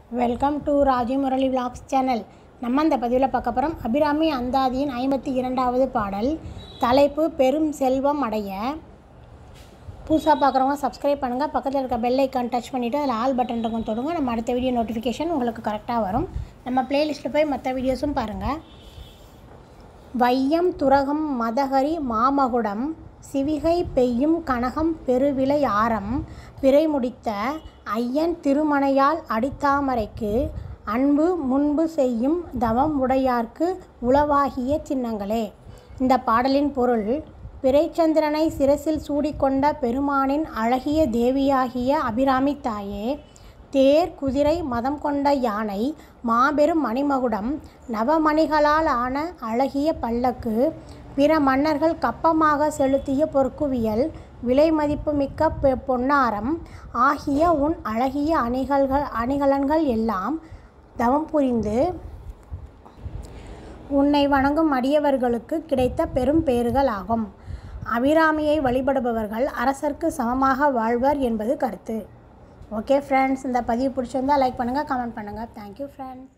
welcome to Raji Murali vlogs channel நம்ம இந்த பதிவில் பார்க்க போகிறோம் அபிராமி அந்தாதியின் ஐம்பத்தி இரண்டாவது பாடல் தலைப்பு பெரும் செல்வம் அடைய புதுசாக பார்க்குறவங்க சப்ஸ்கிரைப் பண்ணுங்கள் பக்கத்தில் இருக்க பெல் ஐக்கான் டச் பண்ணிவிட்டு அதில் ஆல் பட்டன் இருக்கும் தொடுங்க நம்ம அடுத்த வீடியோ நோட்டிஃபிகேஷன் உங்களுக்கு கரெக்டாக வரும் நம்ம பிளேலிஸ்ட்டில் போய் மற்ற வீடியோஸும் பாருங்கள் வையம் துரகம் மதகரி மாமகுடம் சிவிகை பெய்யும் கனகம் பெருவிலை ஆரம் பிறை முடித்த ஐயன் திருமணையால் அடித்தாமரைக்கு அன்பு முன்பு செய்யும் தவம் உடையார்க்கு உளவாகிய சின்னங்களே இந்த பாடலின் பொருள் பிறைச்சந்திரனை சிரசில் சூடிக்கொண்ட பெருமானின் அழகிய தேவியாகிய அபிராமி தாயே தேர் குதிரை மதம் கொண்ட யானை மாபெரும் மணிமகுடம் நவமணிகளால் ஆன அழகிய பல்லக்கு பிற மன்னர்கள் கப்பமாக செலுத்திய பொற்குவியல் விலை மதிப்புமிக்க பெ- பொன்னாரம் ஆகிய உன் அழகிய அணிகள்கள் அணிகலன்கள் எல்லாம் தவம் புரிந்து உன்னை வணங்கும் அடியவர்களுக்கு கிடைத்த பெரும் பேறுகள் ஆகும் அபிராமியை வழிபடுபவர்கள் அரசர்க்கு சமமாக வாழ்வர் என்பது கருத்து ஓகே ஃப்ரெண்ட்ஸ் இந்த பதிவு பிடிச்சிருந்தா லைக் பண்ணுங்கள் கமெண்ட் பண்ணுங்கள் தேங்க்யூ ஃப்ரெண்ட்ஸ்